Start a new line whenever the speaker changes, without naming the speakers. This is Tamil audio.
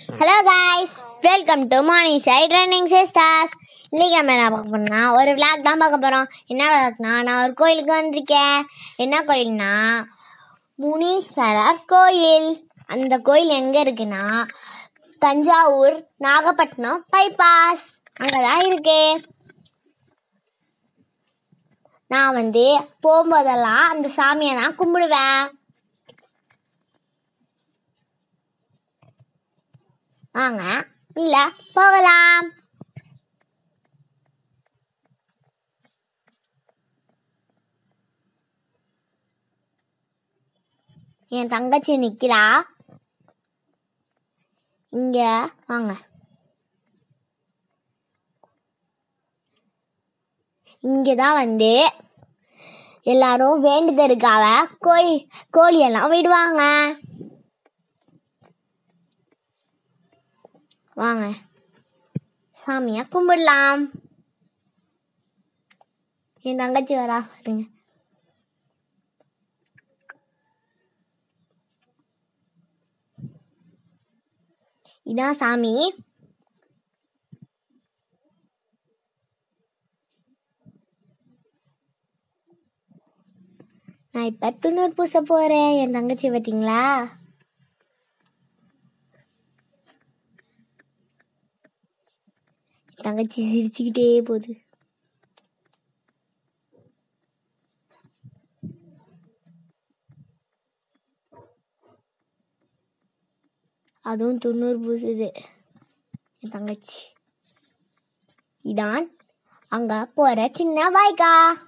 hello guys welcome to morning side running sisters இன்னைக்கு நம்ம என்ன பார்க்க போறோம்னா ஒரு விளாக் தான் பார்க்க போறோம் என்ன விளாக்னா நான் ஒரு கோயிலுக்கு வந்திருக்கேன் என்ன கோயில்னா முனீஸ்வரர் கோயில் அந்த கோயில் எங்க இருக்குன்னா தஞ்சாவூர் நாகப்பட்டினம் பைபாஸ் அங்கதான் இருக்கு நான் வந்து போகும்போதெல்லாம் அந்த சாமியை தான் கும்பிடுவேன் வாங்க இல்ல போகலாம் என் தங்கச்சி நிக்கிறா இங்க வாங்க இங்கதான் வந்து எல்லாரும் வேண்டுதலுக்காக கோழி கோழி எல்லாம் விடுவாங்க வாங்க சாமியா கும்பிடலாம் என் தங்கச்சி வரா பாருங்க இதான் சாமி நான் இப்ப துண்ணூறு பூச போறேன் என் தங்கச்சி பார்த்தீங்களா தங்கச்சி சிரிச்சுக்கிட்டே போகுது அதுவும் தொண்ணூறு பூசுது என் தங்கச்சி இதான் அங்க போற சின்ன வாய்க்கா